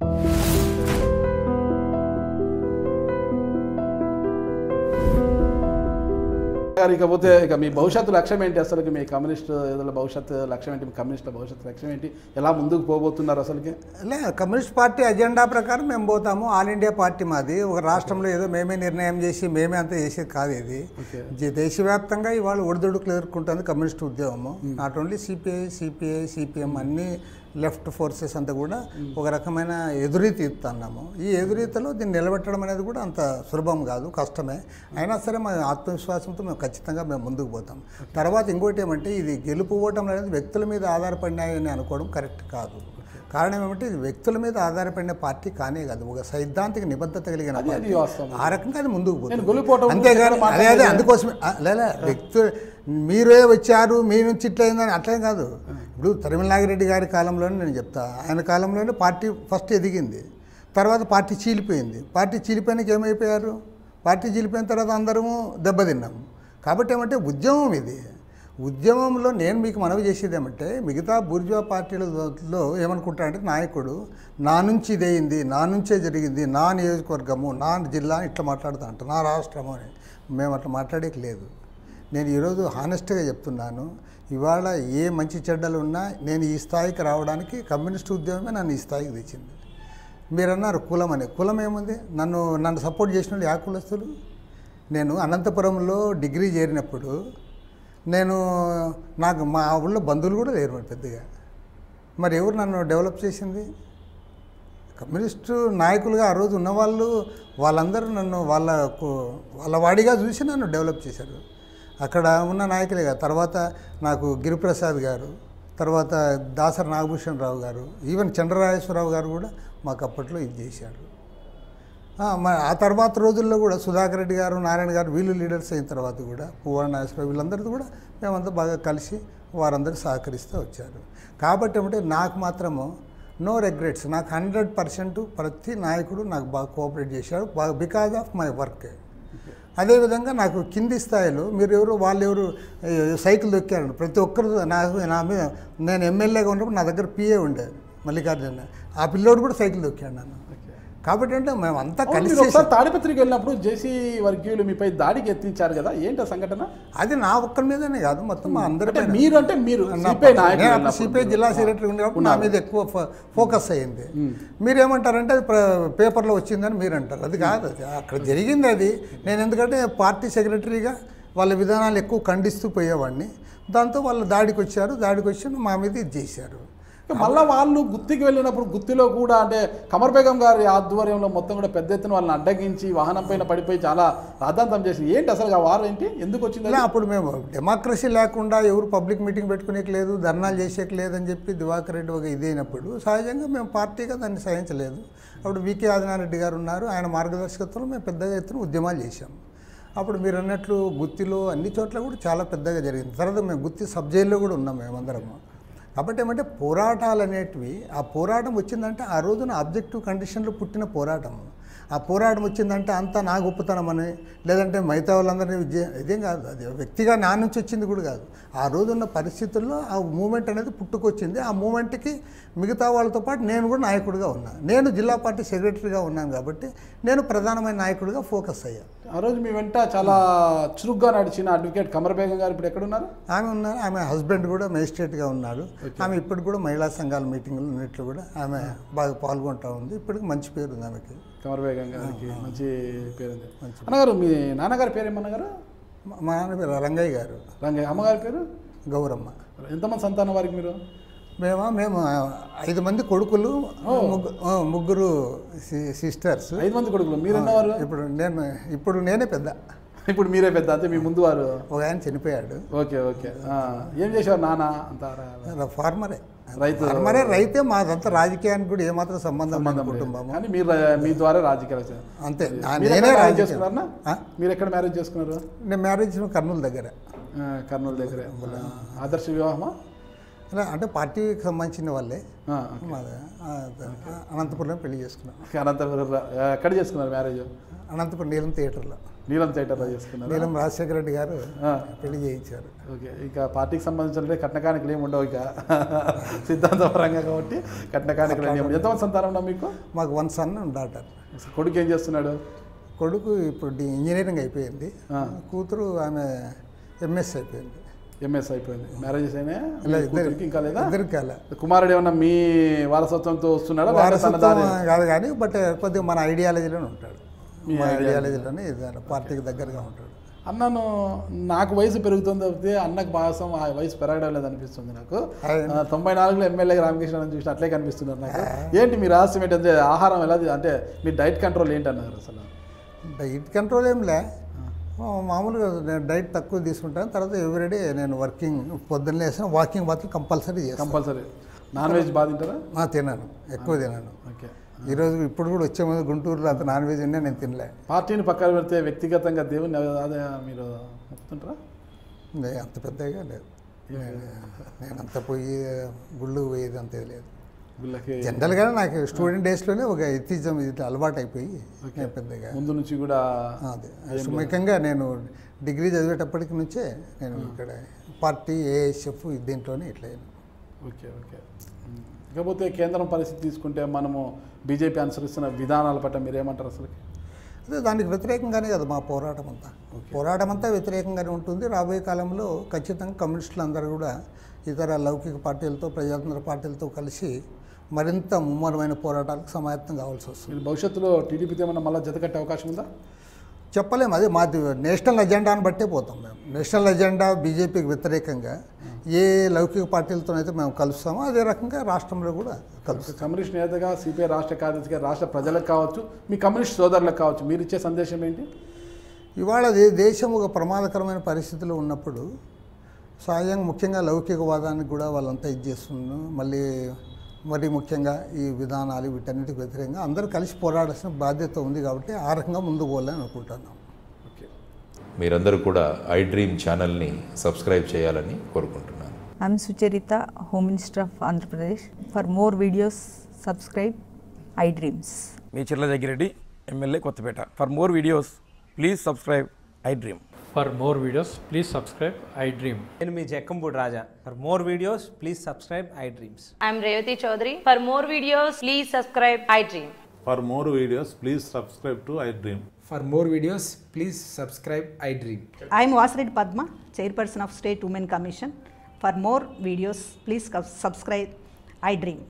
గారు ఇకపోతే ఇక మీ భవిష్యత్తు లక్ష్యం ఏంటి అసలుకి మీ కమ్యూనిస్ట్ ఏదో భవిష్యత్తు లక్ష్యం ఏంటి మీ కమ్యూనిస్టుల భవిష్యత్తు లక్ష్యం ఏంటి ఎలా ముందుకు పోబోతున్నారు అసలుకి లే కమ్యూనిస్ట్ పార్టీ అజెండా ప్రకారం మేము పోతాము ఆల్ ఇండియా పార్టీ మాది ఒక రాష్ట్రంలో ఏదో మేమే నిర్ణయం చేసి మేమే అంతా చేసేది కాదు ఇది ఓకే జ- దేశవ్యాప్తంగా ఇవాళ ఒడిదుడుకులు ఎదుర్కొంటుంది కమ్యూనిస్ట్ ఉద్యమము not only CPI CPI CPM అన్ని లెఫ్ట్ ఫోర్సెస్ అంతా కూడా ఒక రకమైన ఎదురీత ఇస్తున్నాము ఈ ఎదురీతలో దీన్ని నిలబెట్టడం అనేది కూడా అంత సులభం కాదు కష్టమే అయినా సరే మా ఆత్మవిశ్వాసంతో మేము ఖచ్చితంగా మేము ముందుకు పోతాం తర్వాత ఇంకోటి ఏమంటే ఇది గెలుపు ఓటం అనేది వ్యక్తుల మీద ఆధారపడినాయని అనుకోవడం కరెక్ట్ కాదు కారణం ఏమంటే ఇది వ్యక్తుల మీద ఆధారపడిన పార్టీ కానే కాదు ఒక సైద్ధాంతిక నిబద్ధత కలిగిన అది అది పార్టీ వాస్తవం ఆ రకంగా అది ముందుకు నేను పోతుంది గొలుపోవటం అంతేగాని గురించి అదే అదే మాట్లాడలేదు. అందుకోసమే ఆ, లేలే వ్యక్తు మీరే వచ్చారు మీ నుంచి ఇట్లా అయిందని అట్లే కాదు ఇప్పుడు తరిమల నాగిరెడ్డి గారి కాలంలోనే నేను చెప్తా ఆయన కాలంలోనే పార్టీ ఫస్ట్ ఎదిగింది తర్వాత పార్టీ చీలిపోయింది పార్టీ చీలిపోయినాక ఏమైపోయారు పార్టీ చీలిపోయిన తర్వాత అందరము దెబ్బతిన్నాము కాబట్టి ఏమంటే ఉద్యమం ఇది ఉద్యమంలో నేను మీకు మనవి చేసేది ఏమంటే మిగతా బూర్జువా పార్టీలలో ఏమనుకుంటారంటే నాయకుడు నా నుంచి ఇదయింది నా నుంచే జరిగింది నా నియోజకవర్గము నా జిల్లా అని ఇట్లా మాట్లాడుతా అంట నా రాష్ట్రము అని మేము అట్లా మాట్లాడేకి లేదు నేను ఈరోజు హానెస్ట్గా చెప్తున్నాను ఇవాళ ఏ మంచి చెడ్డలు ఉన్నా నేను ఈ స్థాయికి రావడానికి కమ్యూనిస్ట్ ఉద్యమమే నన్ను ఈ స్థాయికి తెచ్చింది మీరు అన్నారు కులం అని కులం ఏముంది నన్ను నన్ను సపోర్ట్ చేసిన వాళ్ళు యా కులస్తులు నేను అనంతపురంలో డిగ్రీ చేరినప్పుడు నేను నాకు మా ఊళ్ళో బంధువులు కూడా లేరు మరి పెద్దగా మరి ఎవరు నన్ను డెవలప్ చేసింది కమ్యూనిస్టు నాయకులుగా ఆ రోజు ఉన్నవాళ్ళు వాళ్ళందరూ నన్ను వాళ్ళ వాళ్ళ వాడిగా చూసి నన్ను డెవలప్ చేశారు అక్కడ ఉన్న నాయకులే కాదు తర్వాత నాకు గిరిప్రసాద్ గారు తర్వాత దాసరి నాగభూషణ్ రావు గారు ఈవెన్ చంద్రరాజేశ్వరరావు గారు కూడా మాకు అప్పట్లో ఇది చేశారు ఆ, మ- ఆ తర్వాత రోజుల్లో కూడా సుధాకర్ రెడ్డి గారు నారాయణ గారు వీళ్ళు లీడర్స్ అయిన తర్వాత కూడా పువ్వాడ నాగేశ్వరరావు వీళ్ళందరితో కూడా మేమంతా బాగా కలిసి వారందరూ సహకరిస్తూ వచ్చారు కాబట్టి ఏమంటే నాకు మాత్రము నో రిగ్రెట్స్ నాకు హండ్రెడ్ పర్సెంట్ ప్రతి నాయకుడు నాకు బాగా కోఆపరేట్ చేశాడు బాగా బికాజ్ ఆఫ్ మై వర్క్ అదేవిధంగా నాకు కింది స్థాయిలో మీరు ఎవరు వాళ్ళు ఎవరు ఏ, సైకిల్ దొక్కారు ప్రతి ఒక్కరు నాకు నా మీద నేను ఎమ్మెల్యేగా ఉన్నప్పుడు నా దగ్గర పిఏ ఉండేది మల్లికార్జున ఆ పిల్లోడు కూడా సైకిల్ దొక్కాడు నన్ను కాబట్టి అంటే మేము అంతా అవును, కలిసి మీరు ఒకసారి తాడిపత్రికి వెళ్ళినప్పుడు జేసీ వర్గీయులు మీపై దాడికి ఎత్తించారు కదా ఏంటి ఆ సంఘటన అది నా ఒక్కరి మీదనే కాదు మొత్తం మా అందరి అంటే పైన. మీరు అంటే మీరు నా సిపిఐ పక్కన- నాయకులు నేను అప్పుడు ఉన్నప్పుడు సిపిఐ జిల్లా సెక్రటరీ ఉండేటప్పుడు నా మీద ఎక్కువ ఫో- ఫోకస్ అయ్యింది మీరేమంటారంటే అది ప్ర- పేపర్లో వచ్చిందని మీరు అంటారు అది కాదు అది అక్కడ జరిగింది అది నేను ఎందుకంటే పార్టీ సెక్రటరీగా వాళ్ళ విధానాలు ఎక్కువ ఖండిస్తూ పోయేవాడిని దాంతో వాళ్ళు దాడికి వచ్చారు దాడికి వచ్చి మా మీద ఇది చేశారు మళ్ళా వాళ్ళు గుత్తికి వెళ్ళినప్పుడు గుత్తిలో కూడా అంటే కమర్ బేగం గారి ఆధ్వర్యంలో మొత్తం కూడా పెద్ద ఎత్తున వాళ్ళని అడ్డగించి వాహనం పైన పడిపోయి చాలా రాద్ధాంతం చేసి ఏంటి అసలు ఆ వారం ఏంటి ఎందుకు వచ్చింది ఇలా అప్పుడు మేము డెమోక్రసీ లేకుండా ఎవరు పబ్లిక్ మీటింగ్ పెట్టుకునేకి లేదు ధర్నాలు చేసేకి లేదని చెప్పి దివాకర్ రెడ్డి ఒక ఇదైనప్పుడు సహజంగా మేము పార్టీగా దాన్ని సహించలేదు అప్పుడు వికే ఆదినారెడ్డి గారు ఉన్నారు ఆయన మార్గదర్శకత్వంలో మేము పెద్దగా ఎత్తున ఉద్యమాలు చేశాం అప్పుడు మీరు అన్నట్లు గుత్తిలో అన్ని చోట్ల కూడా చాలా పెద్దగా జరిగింది తర్వాత మేము గుత్తి సబ్ జైల్లో కూడా ఉన్నాం మేమందరము కాబట్టి ఏమంటే పోరాటాలు అనేటివి ఆ పోరాటం వచ్చిందంటే ఆ రోజున ఆబ్జెక్టివ్ కండిషన్లో పుట్టిన పోరాటం ఆ పోరాటం వచ్చిందంటే అంతా నా గొప్పతనం అని లేదంటే మిగతా వాళ్ళందరినీ విజయ ఇదేం కాదు అది వ్యక్తిగా నా నుంచి వచ్చింది కూడా కాదు ఆ రోజున్న పరిస్థితుల్లో ఆ మూమెంట్ అనేది పుట్టుకొచ్చింది ఆ మూమెంట్కి మిగతా వాళ్ళతో పాటు నేను కూడా నాయకుడిగా ఉన్నా నేను జిల్లా పార్టీ సెక్రటరీగా ఉన్నాను కాబట్టి నేను ప్రధానమైన నాయకుడిగా ఫోకస్ అయ్యా ఆ రోజు మీ వెంట చాలా చురుగ్గా నడిచిన అడ్వకేట్ కమర్ బేగం గారు ఇప్పుడు ఎక్కడున్నారు ఆమె ఉన్నారు ఆమె హస్బెండ్ కూడా మేజిస్ట్రేట్గా ఉన్నాడు ఆమె ఇప్పటికి కూడా మహిళా సంఘాల మీటింగ్లు అన్నిట్లో కూడా ఆమె బాగా పాల్గొంటూ ఉంది ఇప్పటికి మంచి పేరు ఉంది ఆమెకి కమర్ బేగం గారికి మంచి పేరు ఉంది అన్నగారు మీ నాన్నగారి పేరు ఏమన్నగారు మా మా నాన్న పేరు రంగయ్య గారు రంగయ్య అమ్మగారి పేరు గౌరమ్మ ఎంతమంది సంతానం వారికి మీరు మేమా మేము ఐదు మంది కొడుకులు ముగ్గు- ఆ, ముగ్గురు సి- సిస్టర్స్ ఐదు మంది కొడుకులు మీరు ఎన్నవారు ఇప్పుడు నేను ఇప్పుడు నేనే పెద్ద ఇప్పుడు మీరే పెద్ద అంతే మీ ముందు వారు ఒక ఆయన చనిపోయాడు ఓకే ఓకే ఆ, ఏం చేసేవారు నాన్న అంత ఫార్మరే రైతు ఫార్మరే రైతే మాదంతా రాజకీయానికి కూడా ఏమాత్రం సంబంధం లేని కుటుంబం కానీ మీరు రా- మీ ద్వారా రాజకీయాలు వచ్చారు. అంతే నా- మీరు నేనే ఎక్కడ మ్యారేజ్ రాజకీయం చేసుకున్నారా ఆ? మీరు ఎక్కడ మ్యారేజ్ చేసుకున్నారు నేను మ్యారేజ్ కర్నూలు దగ్గర ఆ, కర్నూలు దగ్గరే ఆ, ఆదర్శ వివాహమా అలా అంటే పార్టీకి సంబంధించిన వాళ్ళే ఆ, మాది ఆ, అనంతపురంలో పెళ్లి చేసుకున్నాం ఓకే, అనంతపురం రా- ఎక్కడ చేసుకున్నారు మ్యారేజ్ అనంతపురం నీలం థియేటర్లో నీలం థియేటర్లో చేసుకున్నారు నీలం రాజశేఖర రెడ్డి గారు ఆ. పెళ్లి చేయించారు ఓకే ఇక పార్టీకి సంబంధించిన కట్నకానికలు ఏమి ఉండవు ఇక సిద్ధాంతపరంగా కాబట్టి కట్నకానికలు ఏమి ఉండవు. ఎంతమంది సంతానం ఉన్నా మీకు మాకు వన్ సన్ డాటర్ కొడుకు ఏం చేస్తున్నాడు కొడుకు ఇప్పుడు డి- ఇంజనీరింగ్ అయిపోయింది ఆ. కూతురు ఆమె ఎంఎస్ అయిపోయింది ఎంఎస్ అయిపోయింది మ్యారేజెస్ అయినా ఇలా మీ కూతురికి ఇంకా లేదా ఇద్దరు కాలే కుమారుడు ఏమన్నా మీ వారసత్వంతో వస్తున్నాడా లేకపోతే తన వారసత్వం దారి కాదు కానీ బట్ కొద్దిగా మన ఐడియాలజీలోనే ఉంటాడు మీ మా ఐడియాలజీలోనే ఇది పార్టీకి దగ్గరగా ఉంటాడు అన్నను నాకు వయసు పెరుగుతుంది తప్పితే అన్నకు భాగం ఆ వయసు పెరగడం లేదు అనిపిస్తుంది నాకు అదే. ఆ, తొంభై నాలుగులో ఎమ్మెల్యే రామకృష్ణ చూసి అట్లే కనిపిస్తున్నారు నాకు ఏంటి మీ రహస్యం ఏంటంటే ఆహారం ఎలా తి- అంటే మీ డైట్ కంట్రోల్ ఏంటి అన్నారు అసలు డైట్ కంట్రోల్ ఏంలే ఆ, మామూలుగా నేను డైట్ తక్కువ తీసుకుంటాను తర్వాత ఎవ్రీడే నేను వర్కింగ్ పొద్దున్న లేసిన వాకింగ్ మాత్రం కంపల్సరీ చేస్తాను కంపల్సరీ నాన్ వెజ్ బాగా తింటారా ఆ, తినాను ఎక్కువ తినాను ఓకే ఈరోజు ఇప్పుడు కూడా వచ్చే ముందు గుంటూరులో అంత నాన్ వెజ్ ఉన్నా నేను తినలే పార్టీని పక్కన పెడితే వ్యక్తిగతంగా దేవుని అదే మీరు మొక్కుతుంటారా నే- అంత పెద్దగా లేదు నేను అంత పోయి గుళ్ళు పోయేది అంత లేదు వీళ్ళకి జనరల్గా నాకు స్టూడెంట్ డేస్లోనే ఒక ఎథిజం ఇది అలవాటు అయిపోయి నేను పెద్దగా ముందు నుంచి కూడా అదే సుముఖంగా నేను డిగ్రీ చదివేటప్పటికి నుంచే నేను ఇక్కడ పార్టీ ఏఎస్ఎఫ్ దీంట్లోనే ఇట్లా అయ్యాను. Okay okay um. ఇకపోతే కేంద్రం పరిస్థితి తీసుకుంటే మనము బీజేపీ అనుసరిస్తున్న విధానాల పట్ల మీరేమంటారు అసలు అదే దానికి వ్యతిరేకంగానే కదా మా పోరాటం అంతా పోరాటం అంతా వ్యతిరేకంగానే ఉంటుంది రాబోయే కాలంలో ఖచ్చితంగా కమ్యూనిస్టులు అందరూ కూడా ఇతర లౌకిక పార్టీలతో ప్రజాతంత్ర పార్టీలతో కలిసి మరింత ముమ్మరమైన పోరాటాలకు సమాయత్తం కావాల్సి వస్తుంది మీరు భవిష్యత్తులో టీడీపీతో ఏమన్నా మళ్ళీ జత కట్టే అవకాశం ఉందా చెప్పలేము అదే మాది నేషనల్ ఎజెండాను బట్టే పోతాం మేము నేషనల్ ఎజెండా బీజేపీకి వ్యతిరేకంగా ఏ లౌకిక పార్టీలతోనైతే మేము కలుస్తామో అదే రకంగా రాష్ట్రంలో కూడా కలుస్తాం ఒక కమ్యూనిస్ట్ నేతగా సిపిఐ రాష్ట్ర కార్యదర్శిగా రాష్ట్ర ప్రజలకు కావచ్చు మీ కమ్యూనిస్ట్ సోదరులకు కావచ్చు మీరు ఇచ్చే సందేశం ఏంటి ఇవాళ దే- దేశం ఒక ప్రమాదకరమైన పరిస్థితిలో ఉన్నప్పుడు సహజంగా ముఖ్యంగా లౌకికవాదానికి కూడా వాళ్ళంతా ఇది చేస్తున్నారు మళ్ళీ మరి ముఖ్యంగా ఈ విధానాలు వీటన్నిటికి వ్యతిరేకంగా అందరూ కలిసి పోరాడాల్సిన బాధ్యత ఉంది కాబట్టి ఆ రకంగా ముందుకు పోవాలని అనుకుంటున్నాం ఓకే మీరందరూ కూడా ఐ డ్రీమ్ ఛానల్ని సబ్స్క్రైబ్ చేయాలని కోరుకుంటున్నాను I'm Sucharita, Home Minister of Andhra Pradesh. For more videos, subscribe iDreams. మీ Chirla Jaggireddy MLA Kothapeta for more videos please subscribe iDream For more videos, please subscribe I Dream. నేను మీ Jakkampudi Raja for more videos please subscribe iDreams I'm Revati Chaudhary. For more videos, please subscribe iDream. For more videos, please subscribe to iDream. For more videos, please subscribe iDream. I am Vasireddy Padma, Chairperson of State Women Commission. For more videos, please subscribe iDream.